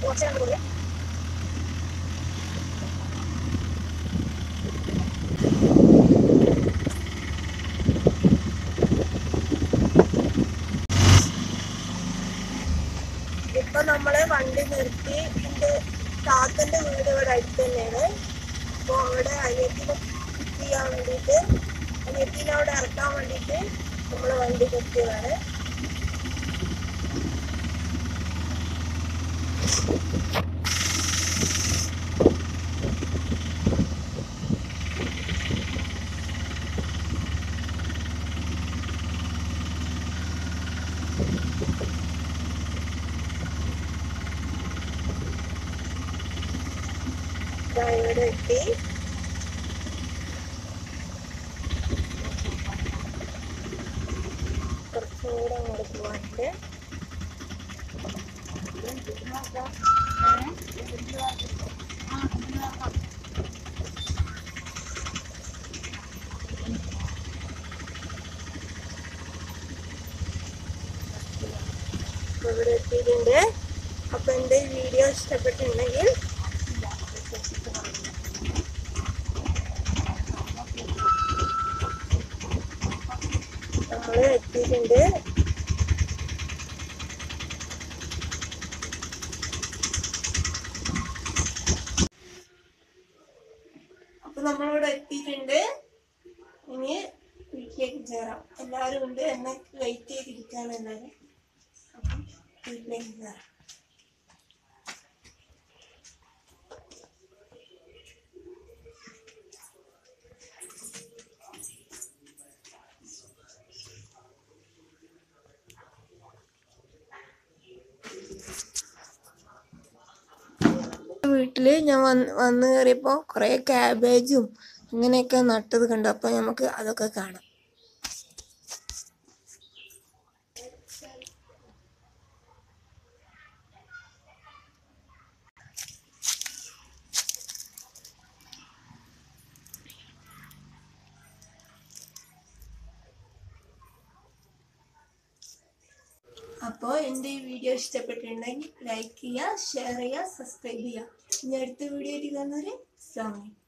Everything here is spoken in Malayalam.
കുറച്ച് കണ്ടു കൊടുക്കാം ഇപ്പൊ നമ്മള് വണ്ടി നിർത്തി എന്റെ താത്തന്റെ വീട് ഇവിടെ അടുത്ത് തന്നെയാണ് അപ്പൊ അവിടെ അനിയത്തിനെ പിക്ക് ചെയ്യാൻ വേണ്ടിയിട്ട് അനിയത്തിനെ അവിടെ ഇറക്കാൻ വേണ്ടിയിട്ട് നമ്മള് വണ്ടി നിർത്തിയതാണ് ദാ ഇവിടെ എത്തി കുറച്ചുകൂടെ അങ്ങോട്ട് പോവാനുണ്ട് അപ്പൊ ഇവിടെ എത്തിയിട്ടുണ്ട് അപ്പൊ എന്റെ ഈ വീഡിയോ ഇഷ്ടപ്പെട്ടിട്ടുണ്ടെങ്കിൽ നമ്മള് എത്തിയിട്ടുണ്ട് അപ്പൊ നമ്മളിവിടെ എത്തിയിട്ടുണ്ട് ഇനി വീട്ടിലേക്ക് കയറാം എല്ലാവരും ഉണ്ട് എന്നെ വെയിറ്റ് ചെയ്തിരിക്കാണ് എല്ലാവരും അപ്പം വീട്ടിലേക്ക് കയറാം വീട്ടില് ഞാൻ വന്ന് വന്ന് കയറിയപ്പോൾ കുറേ ക്യാബേജും അങ്ങനെയൊക്കെ നട്ടത് കണ്ടു അപ്പോൾ നമുക്ക് അതൊക്കെ കാണാം അപ്പോൾ എൻ്റെ ഈ വീഡിയോ ഇഷ്ടപ്പെട്ടിട്ടുണ്ടെങ്കിൽ ലൈക്ക് ചെയ്യുക ഷെയർ ചെയ്യുക സബ്സ്ക്രൈബ് ചെയ്യുക ഇനി അടുത്ത വീഡിയോ ആയിട്ട് കാണുന്നവരെ അസ്സാം വലൈക്കും